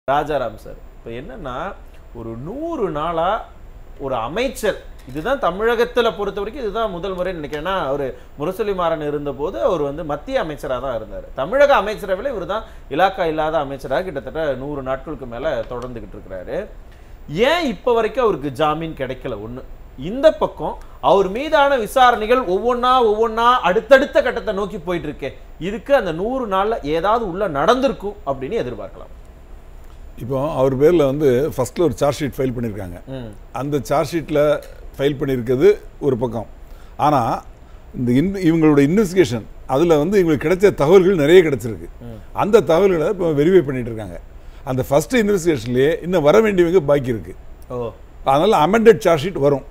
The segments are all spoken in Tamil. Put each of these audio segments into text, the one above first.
ராஜாராம் சார் இப்போ என்னன்னா ஒரு நூறு நாளா ஒரு அமைச்சர் இதுதான் தமிழகத்துல பொறுத்த வரைக்கும் இதுதான் முதல் முறை நினைக்கிறேன் ஏன்னா அவர் முரசொலி மாறன் இருந்தபோது அவர் வந்து மத்திய அமைச்சரா தான் இருந்தார் தமிழக அமைச்சரவையில் இவர் தான் இலாக்கா இல்லாத அமைச்சராக கிட்டத்தட்ட நூறு நாட்களுக்கு மேல தொடர்ந்துகிட்டு இருக்கிறாரு ஏன் இப்போ வரைக்கும் அவருக்கு ஜாமீன் கிடைக்கல ஒண்ணு இந்த பக்கம் அவர் மீதான விசாரணைகள் ஒவ்வொன்றா ஒவ்வொன்றா அடுத்தடுத்த கட்டத்தை நோக்கி போயிட்டு இருக்கே இதுக்கு அந்த நூறு நாள்ல ஏதாவது உள்ள நடந்திருக்கும் அப்படின்னு எதிர்பார்க்கலாம் இப்போ அவர் பேரில் வந்து ஃபர்ஸ்ட்ல ஒரு சார்ஜ் ஷீட் ஃபைல் பண்ணியிருக்காங்க ம் அந்த சார்ஜ் ஷீட்டில் ஃபைல் பண்ணியிருக்கிறது ஒரு பக்கம் ஆனால் இந்த இன் இவங்களோட இன்வெஸ்டிகேஷன் அதில் வந்து இவங்களுக்கு கிடைச்ச தகவல்கள் நிறைய கிடைச்சிருக்கு அந்த தகவல்களை இப்போ வெரிஃபை பண்ணிட்டு இருக்காங்க அந்த ஃபர்ஸ்ட் இன்வெஸ்டிகேஷன்லேயே இன்னும் வர வேண்டியவங்க பாக்கி இருக்கு ஓ அதனால் அமெண்டட் சார்ஜ் ஷீட் வரும்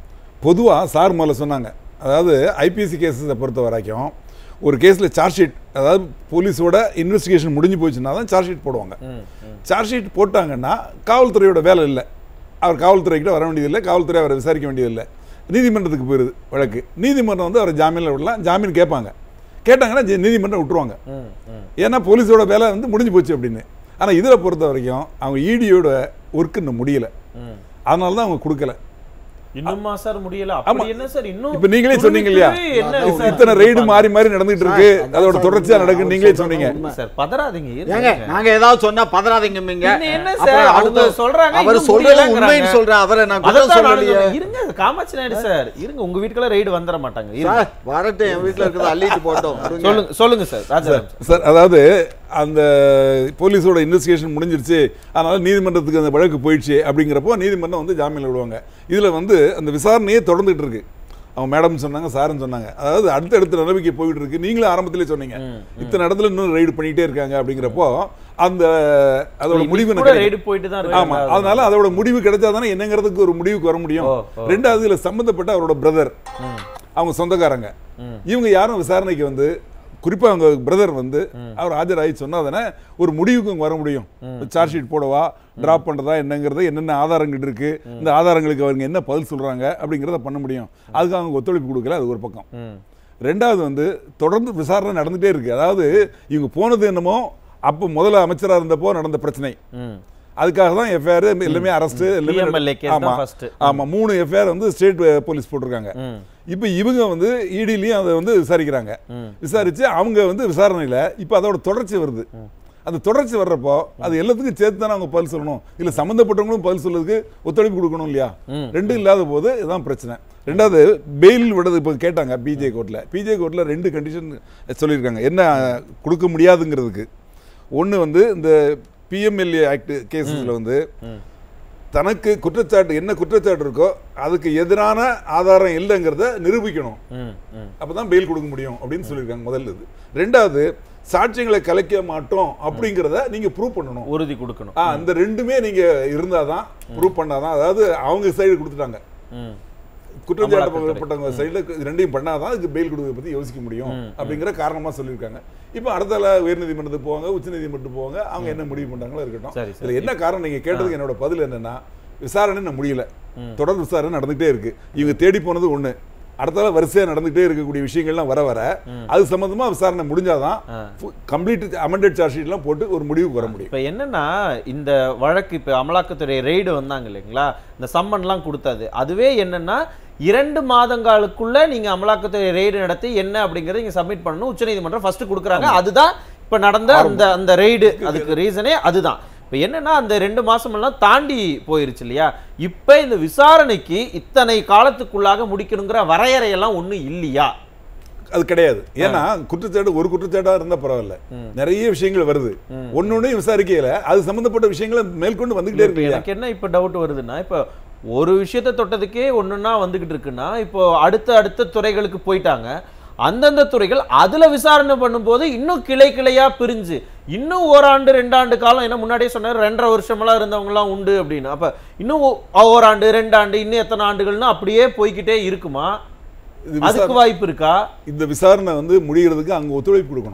பொதுவாக சார் முதல்ல சொன்னாங்க அதாவது ஐபிசி கேஸஸை பொறுத்த வரைக்கும் ஒரு கேஸில் சார்ஜ் ஷீட் அதாவது போலீஸோட இன்வெஸ்டிகேஷன் முடிஞ்சு போச்சுன்னா தான் சார்ஜ் ஷீட் போடுவாங்க ம் ம் சார்ஜ் ஷீட் போட்டாங்கன்னா காவல்துறையோட வேலை இல்லை அவர் காவல்துறைக்கிட்ட வர வேண்டியதில்லை காவல்துறை அவரை விசாரிக்க வேண்டியதில்லை நீதிமன்றத்துக்கு போயிருது வழக்கு நீதிமன்றம் வந்து அவரை ஜாமீனில் விடலாம் ஜாமீன் கேட்பாங்க கேட்டாங்கன்னா ஜெ- நீதிமன்றம் விட்டுருவாங்க ம் ம் ஏன்னா போலீஸோட வேலை வந்து முடிஞ்சு போச்சு அப்படின்னு ஆனால் இதில் பொறுத்த வரைக்கும் அவங்க இடியோட ஒர்க் இன்னும் முடியல ம் அதனால தான் அவங்க கொடுக்கல இன்னுமா சார் முடியல ஆமா. அப்படி என்ன சார் இன்னும் இப்ப நீங்களே சொன்னீங்க இல்லையா துருவி என்ன அதான் சார் இத்தனை ரெய்டு மாறி மாறி நடந்துட்டு இருக்கு சார், அதான் அதோட சார் தொடர்ச்சியா உண்மை. நடக்குன்னு அவர் நீங்களே சொல்றது சொன்னீங்க உண்மை. சார் பதறாதீங்க ஏங்க இருங்க நாங்க ஏதாவது சொன்னா பதறாதீங்கம்பீங்க இன்னும் என்ன அப்புறம் சார் அவங்க அவங்க சொல்றாங்க அவர் இன்னும் சொல்றது முடியலங்கிறாங்க. உண்மைன்னு சொல்றேன் அவரை நான் குற்றம் அதைத்தான் நானும் சொல்லலையே சொன்னேன். இருங்க காமாட்சி நாயுடு சார் இருங்க உங்க வீட்டுக்குள்ள ரெய்டு வந்துட மாட்டாங்க இருங்க. சார் வரட்டும் என் வீட்டுல இருக்கிறத அள்ளிட்டு போட்டோம் விடுங்க. சொல்லுங்க சொல்லுங்க சார் ராஜாராம் சார் சார் அதாவது அந்த போலீஸோட இன்வெஸ்டிகேஷன் முடிஞ்சிருச்சு அதனால நீதிமன்றத்துக்கு அந்த வழக்கு போயிடுச்சு அப்படிங்கிறப்போ நீதிமன்றம் வந்து ஜாமீனில் விடுவாங்க இதுல வந்து அந்த விசாரணையே தொடர்ந்துட்டு இருக்கு அவங்க மேடம் சொன்னாங்க சாருன்னு சொன்னாங்க அதாவது அடுத்தடுத்த நடவடிக்கை போயிட்டு இருக்கு நீங்களும் ஆரம்பத்திலே சொன்னீங்க இத்தனை இடத்துல இன்னும் ரைடு பண்ணிட்டே இருக்காங்க அப்படிங்கிறப்போ அந்த அதோட முடிவு கூட எனக்கு ரெய்டு போயிட்டு தான் ஆமா இருக்கு அதனால அதோட முடிவு கிடைச்சாதானே என்னங்கிறதுக்கு ஒரு முடிவுக்கு வர முடியும் ஓ, ஓ. ரெண்டாவது இதுல சம்பந்தப்பட்ட அவரோட பிரதர் அவங்க சொந்தக்காரங்க இவங்க யாரும் விசாரணைக்கு வந்து குறிப்பா அவங்க பிரதர் வந்து அவர் ஆஜராகி சொன்னாதானே ஒரு முடிவுக்கு அவங்க வர முடியும் சார்ஜ் ஷீட் போடவா டிராப் பண்றதா என்னங்கிறது என்னென்ன ஆதாரங்கள் இருக்கு இந்த ஆதாரங்களுக்கு அவங்க என்ன பதில் சொல்றாங்க அப்படிங்கிறத பண்ண முடியும் அதுக்கு அவங்க ஒத்துழைப்பு கொடுக்கல அது ஒரு பக்கம் ம் ரெண்டாவது வந்து தொடர்ந்து விசாரணை நடந்துட்டே இருக்கு அதாவது இவங்க போனது என்னமோ அப்போ முதல்ல அமைச்சரா இருந்தப்போ நடந்த பிரச்சனை ம் அதுக்காக தான் எஃப்ஐஆர் எல்லாமே அரெஸ்ட் PMLA case தான் ஆமா first. ஆமா மூணு எஃப்ஐஆர் வந்து ஸ்டேட் போலீஸ் போட்டிருக்காங்க ம் இப்போ இவங்க வந்து இடிலையும் அதை வந்து விசாரிக்கிறாங்க ம். விசாரிச்சு அவங்க வந்து விசாரணையில இப்போ அதோட தொடர்ச்சி வருது அந்த தொடர்ச்சி வர்றப்போ அது எல்லாத்துக்கும் சேர்த்து தானே அவங்க பதில் சொல்லணும் இல்ல சம்மந்தப்பட்டவங்களும் பதில் சொல்றதுக்கு ஒத்துழைப்பு கொடுக்கணும் இல்லையா ம். ரெண்டும் இல்லாத போது இதுதான் பிரச்சனை ரெண்டாவது பெயில் விடுறது இப்போ கேட்டாங்க பிஜே கோர்ட்ல பிஜே கோர்ட்ல ரெண்டு கண்டிஷன் சொல்லியிருக்காங்க என்ன கொடுக்க முடியாதுங்கிறதுக்கு ஒன்று வந்து இந்த பிஎம்எல்ஏ ஆக்ட் கேசஸ்ல வந்து ம் தனக்கு குற்றச்சாட்டு என்ன குற்றச்சாட்டு இருக்கோ அதுக்கு எதிரான ஆதாரம் இல்லைங்கிறத நிரூபிக்கணும் ம் ம் அப்பதான் பெயில் கொடுக்க முடியும் அப்படின்னு சொல்லியிருக்காங்க முதல்ல இது ரெண்டாவது சாட்சியங்களை கலைக்க மாட்டோம் அப்படிங்கிறத நீங்க ப்ரூவ் பண்ணணும் உறுதி கொடுக்கணும் ஆ அந்த ரெண்டுமே நீங்க இருந்தாதான் ப்ரூவ் பண்ணாதான் அதாவது அவங்க சைடு கொடுத்துட்டாங்க ம் குற்றம் அமலாக்கத்துறை. சாட்டப்பட்டவங்க சைடில் ரெண்டையும் பண்ணாதான் அதுக்கு பெயில் கொடுக்கறத பத்தி யோசிக்க முடியும் ம், அப்படிங்கிற காரணமா சொல்லியிருக்காங்க இப்போ அடுத்தால உயர்நீதிமன்றத்துக்கு போவாங்க உச்சநீதிமன்றத்துக்கு போவாங்க அவங்க என்ன முடிவு பண்றாங்களோ இருக்கட்டும் சரி, சரி. இதுல என்ன காரணம் நீங்க கேட்டதுக்கு என்னோட பதில் என்னன்னா விசாரணை இன்னும் முடியல தொடர் விசாரணை நடந்துகிட்டே இருக்கு இவங்க தேடி போனது ஒண்ணு அடுத்தால வரிசையா நடந்துகிட்டே இருக்கக்கூடிய விஷயங்கள்லாம் வர வர அது சம்பந்தமா விசாரணை முடிஞ்சாதான் ஆ. கம்ப்ளீட் அமெண்டட் சார்ஜ் ஷீட்லாம் போட்டு ஒரு முடிவுக்கு வர முடியும் இப்போ என்னன்னா இந்த வழக்கு இப்போ அமலாக்கத்துறை ரெய்டு வந்தாங்க இல்லைங்களா இந்த சம்மன்லாம் கொடுத்தது அதுவே என்னன்னா இரண்டு மாதங்களுக்குள்ள நீங்க அமலாக்கத்துறை ரெய்டு நடத்தி என்ன அப்படிங்கறத நீங்க சப்மிட் பண்ணணும் உச்சநீதிமன்றம் ஃபர்ஸ்ட் கொடுக்குறாங்க அதுதான் இப்போ நடந்த அந்த அந்த ரெய்டு அதுக்கு ரீசனே அதுதான் இப்போ என்னன்னா அந்த ரெண்டு மாசம் எல்லாம் தாண்டி போயிருச்சு இல்லையா இப்போ இந்த விசாரணைக்கு இத்தனை காலத்துக்குள்ளாக முடிக்கணுங்கிற வரையறையெல்லாம் ஒண்ணும் இல்லையா அது கிடையாது ஏன்னா குற்றச்சாட்டு ஒரு குற்றச்சாட்டா இருந்தா பரவாயில்ல நிறைய விஷயங்கள் வருது ஒன்னொன்னையும் விசாரிக்கையில அது சம்பந்தப்பட்ட விஷயங்களை மேற்கொண்டு வந்துகிட்டே இப்ப இருக்கு எனக்கு என்ன இப்போ டவுட் வருதுன்னா இப்போ ஒரு விஷயத்தை தொட்டதுக்கே ஒண்ணுன்னா வந்துகிட்டு இருக்குன்னா இப்போ அடுத்த அடுத்த துறைகளுக்கு போயிட்டாங்க அந்தந்த துறைகள் அதுல விசாரணை பண்ணும்போது இன்னும் கிளை கிளையா பிரிஞ்சு இன்னும் ஓராண்டு ரெண்டாண்டு காலம் என்ன முன்னாடியே சொன்னார் ரெண்டரை வருஷமெல்லாம் இருந்தவங்கலாம் உண்டு அப்படின்னு அப்ப இன்னும் ஓ- ஓராண்டு ரெண்டாண்டு இன்னும் எத்தனை ஆண்டுகள்னு அப்படியே போய்க்கிட்டே இருக்குமா இது அதுக்கு வாய்ப்பு இருக்கா இந்த விசாரணை வந்து முடிகிறதுக்கு அங்க ஒத்துழைப்பு கொடுக்கணும்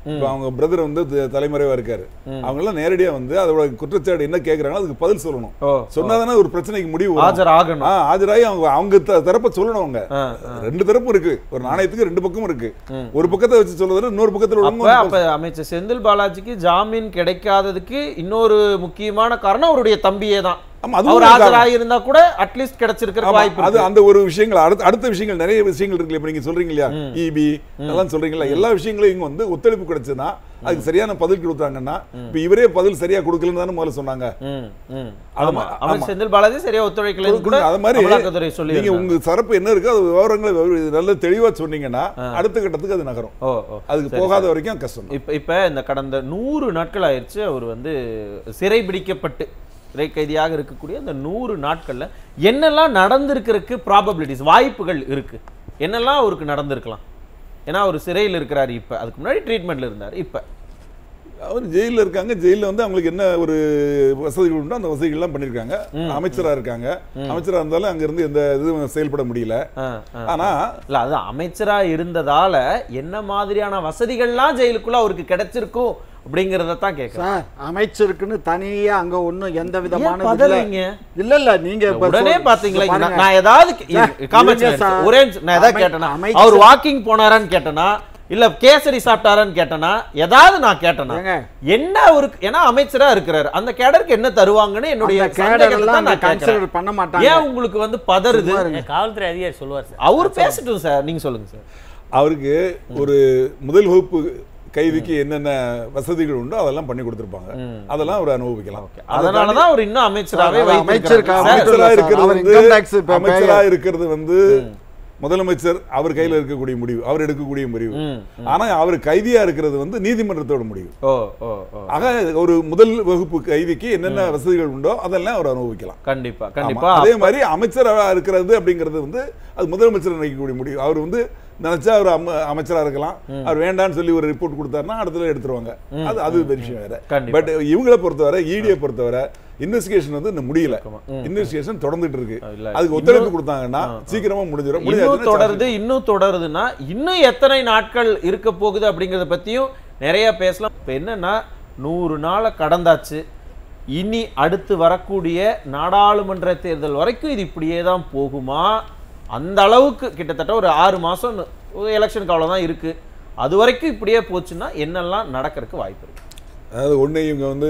இப்போ அவங்க பிரதர் வந்து த- தலைமறைவா இருக்காரு அவங்க எல்லாம் நேரடியா வந்து அதோட குற்றச்சாட்டு என்ன கேக்குறாங்களோ அதுக்கு பதில் சொல்லணும் ஓ சொன்னாதானே ஒரு பிரச்சனைக்கு முடிவு வரும். ஆஜர் ஆகணும் ஆ, ஆஜராகி அவங்க அவங்க த- தரப்ப சொல்லணும் அவங்க ஆ, ரெண்டு தரப்பும் இருக்கு ஒரு நாணயத்துக்கு ரெண்டு பக்கமும் இருக்கு ஒரு பக்கத்தை வச்சு சொல்றதுல இன்னொரு பக்கத்துல அப்ப உள்ளவங்க அப்ப அமைச்சர் செந்தில் பாலாஜிக்கு ஜாமீன் கிடைக்காததுக்கு இன்னொரு முக்கியமான காரணம் அவருடைய தம்பியே தான் ஆமா, அதுவும் அவர் ஒரு காரணம். ஆஜராயிருந்தா கூட அட்லீஸ்ட் கிடைச்சிருக்கிற ஆமா, வாய்ப்பு அது இருக்கு அந்த ஒரு விஷயங்கள் அடுத்த அடுத்த விஷயங்கள் நிறைய விஷயங்கள் இருக்குல்ல இப்ப நீங்க சொல்றீங்க இல்லையா இபி அதெல்லாம் சொல்றீங்களா எல்லா விஷயங்களையும் இங்க வந்து ஒத்துழைப்பு கிடைச்சதுன்னா அதுக்கு சரியான பதில் கொடுத்தாங்கன்னா இப்ப இவரே பதில் சரியா கொடுக்கலன்னு தானே முதல்ல சொன்னாங்க ம், ம். அது ஆமா மா- அவர் ஆமா. செந்தில் பாலாஜி சரியா ஒத்துழைக்கலன்னு கூட அது மாதிரி அமலாக்கத்துறை சொல்லி நீங்க உங்க சரப்பு என்ன இருக்கோ அது விவரங்களை விவர- நல்ல தெளிவா சொன்னீங்கன்னா அடுத்த கட்டத்துக்கு அது நகரும் ஓ ஓ அதுக்கு போகாத வரைக்கும் கஷ்டம் தான். இப்ப இப்ப இந்த கடந்த நூறு நாட்கள் ஆயிடுச்சு அவர் வந்து சிறை பிடிக்கப்பட்டு சிறை கைதியாக இருக்கக்கூடிய அந்த நூறு நாட்கள்ல என்னெல்லாம் நடந்திருக்கிறதுக்கு ப்ராபபிலிட்டிஸ் வாய்ப்புகள் இருக்கு என்னெல்லாம் அவருக்கு நடந்திருக்கலாம் ஏன்னா அவர் சிறையில் இருக்கிறாரு இப்ப அதுக்கு முன்னாடி ட்ரீட்மெண்ட்ல இருந்தார் இப்ப அவர் ஜெயில்ல இருக்காங்க ஜெயில்ல வந்து அவங்களுக்கு என்ன ஒரு வசதிகள் உண்டோ அந்த வசதிகள்லாம் பண்ணிருக்காங்க அமைச்சரா இருக்காங்க அமைச்சரா இருந்தாலும் அங்க இருந்து எந்த இதுவும் செயல்பட முடியல ஆ, ஆ. ஆனா இல்ல அது அமைச்சரா இருந்ததால என்ன மாதிரியான வசதிகள்லாம் ஜெயிலுக்குள்ள அவருக்கு கிடைச்சிருக்கும் அப்படிங்கறத தான் கேட்கறேன் சார் அமைச்சருக்குன்னு தனியா அங்க ஒண்ணும் எந்த விதமான ஏன் இதுல- பதறீங்க? இல்ல இல்ல நீங்க இப்ப உடனே சொல்- பாத்தீங்களா இப்ப நான் பாருங்க. நான் ஏதாவது கே- சார், இரு, comment இருங்க செய்யுங்க. சார். ஒரே நிமிஷம், நான் ஏதாவது அமை- கேட்டேனா அமைச்சர் அவர் வாக்கிங் போனாரான்னு கேட்டனா இல்ல கேசரி சாப்பிட்டாரான்னு கேட்டனா ஏதாவது நான் கேட்டனா ஏங்க? என்ன அவருக்கு ஏன்னா அமைச்சரா இருக்கிறாரு அந்த கேடருக்கு என்ன தருவாங்கன்னு என்னுடைய அந்த கேடர் சந்தேகத்தை எல்லாம் தான் நான் கன்சிடர் கேட்கிறேன். பண்ண மாட்டாங்க ஏன் உங்களுக்கு வந்து பதறுது சும்மா இருங்க. காவல்துறை அதிகாரி சொல்லுவார் சார் அவர் பேசட்டும் சார் நீங்க சொல்லுங்க சார் அவருக்கு ஒரு முதல் வகுப்பு கைதிக்கு என்னென்ன வசதிகள் உண்டோ அதெல்லாம் பண்ணி கொடுத்திருப்பாங்க அதெல்லாம் அவர் அனுபவிக்கலாம் அதனாலதான் அவர் இன்னும் அமைச்சராவே சார், அமைச்சருக்கு வைத்திருக்காரு. அமைச்சர் அமைச்சரா சார், இருக்கிறது அவர் வந்து income tax இப்ப அமைச்சரா pay- இருக்கிறது வந்து முதலமைச்சர் அவர் கையில இருக்கக்கூடிய முடிவு அவர் எடுக்கக்கூடிய முடிவு ம், ஆனா அவர் கைதியா இருக்கிறது வந்து நீதிமன்றத்தோட முடிவு ஓ ஓ ஓ ஆக ஒரு முதல் வகுப்பு கைதிக்கு என்னென்ன வசதிகள் உண்டோ அதெல்லாம் அவர் அனுபவிக்கலாம் கண்டிப்பா ஆமா. கண்டிப்பா அதே மாதிரி அமைச்சரா இருக்கிறது அப்படிங்கிறது வந்து அது முதலமைச்சர் நினைக்கக்கூடிய முடிவு அவர் வந்து நினைச்சா அவர் அம- அமைச்சரா இருக்கலாம் அவர் வேண்டாம்னு சொல்லி ஒரு ரிப்போர்ட் கொடுத்தாருன்னா அடுத்தது எடுத்துருவாங்க அது அது ஒரு விஷயம் வேற கண்டிப்பா. பட் இவங்களை பொறுத்தவரை இடியை பொறுத்தவரை இன்வெஸ்டிகேஷன் வந்து இன்னும் முடியல இன்வெஸ்டிகேஷன் தொடர்ந்துட்டு இருக்கு இல்ல. அதுக்கு ஒத்துழைப்பு கொடுத்தாங்கன்னா சீக்கிரமா முடிஞ்சிடும் இன்னும் முடிஞ்சாச்சுன்னா தொடருது இன்னும் தொடருதுன்னா இன்னும் எத்தனை நாட்கள் இருக்க போகுது அப்படிங்கறத பத்தியும் நிறைய பேசலாம் இப்ப என்னன்னா நூறு நாளை கடந்தாச்சு இனி அடுத்து வரக்கூடிய நாடாளுமன்ற தேர்தல் வரைக்கும் இது இப்படியே தான் போகுமா அந்த அளவுக்கு கிட்டத்தட்ட ஒரு ஆறு மாசம் எலெக்ஷனுக்கு அவ்வளவுதான் இருக்கு அது வரைக்கும் இப்படியே போச்சுன்னா என்னெல்லாம் நடக்கிறதுக்கு வாய்ப்பு இருக்கு அதாவது ஒண்ணு இவங்க வந்து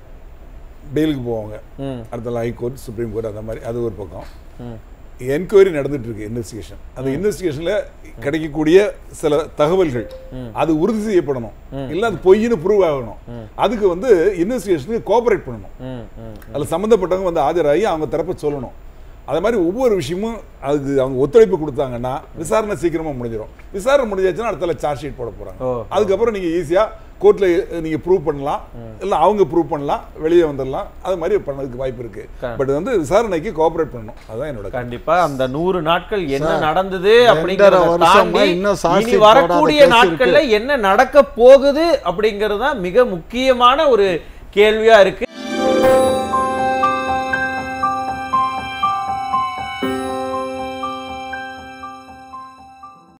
பெயிலுக்கு போவாங்க ம் அடுத்த ஹைகோர்ட் சுப்ரீம் கோர்ட் அந்த மாதிரி அது ஒரு பக்கம் ம் என்கொயரி நடந்துட்டு இருக்கு இன்வெஸ்டிகேஷன் அந்த இன்வெஸ்டிகேஷன்ல கிடைக்கக்கூடிய சில தகவல்கள் அது உறுதி செய்யப்படணும் இல்ல அது பொய்ன்னு ப்ரூவ் ஆகணும் அதுக்கு வந்து இன்வெஸ்டிகேஷனுக்கு கோஆபரேட் பண்ணணும் ம் ம் அதுல சம்மந்தப்பட்டவங்க வந்து ஆஜராகி அவங்க தரப்ப சொல்லணும் அதே மாதிரி ஒவ்வொரு விஷயமும் அதுக்கு அவங்க ஒத்துழைப்பு கொடுத்தாங்கன்னா விசாரணை சீக்கிரமா முடிஞ்சிடும் விசாரணை முடிஞ்சாச்சுன்னா அடுத்த சார்ஜ் ஷீட் போட போறாங்க ஓ. அதுக்கப்புறம் நீங்க ஈஸியா கோர்ட்ல நீங்க ப்ரூவ் பண்ணலாம் இல்ல அவங்க ப்ரூவ் பண்ணலாம் வெளியே வந்துடலாம் அது மாதிரி பண்ணதுக்கு வாய்ப்பு இருக்கு க- பட் வந்து விசாரணைக்கு கோஆபரேட் பண்ணணும் அதுதான் என்னோட கருத்து. கண்டிப்பா அந்த நூறு நாட்கள் என்ன சார், நடந்தது ரெண்டரை அப்படிங்கறத வருஷமா தாண்டி இன்னும் சாட்சி இனி வரக்கூடிய போடாத case நாட்கள்ல என்ன நடக்க போகுது அப்படிங்கிறது தான் மிக முக்கியமான ஒரு கேள்வியா இருக்கு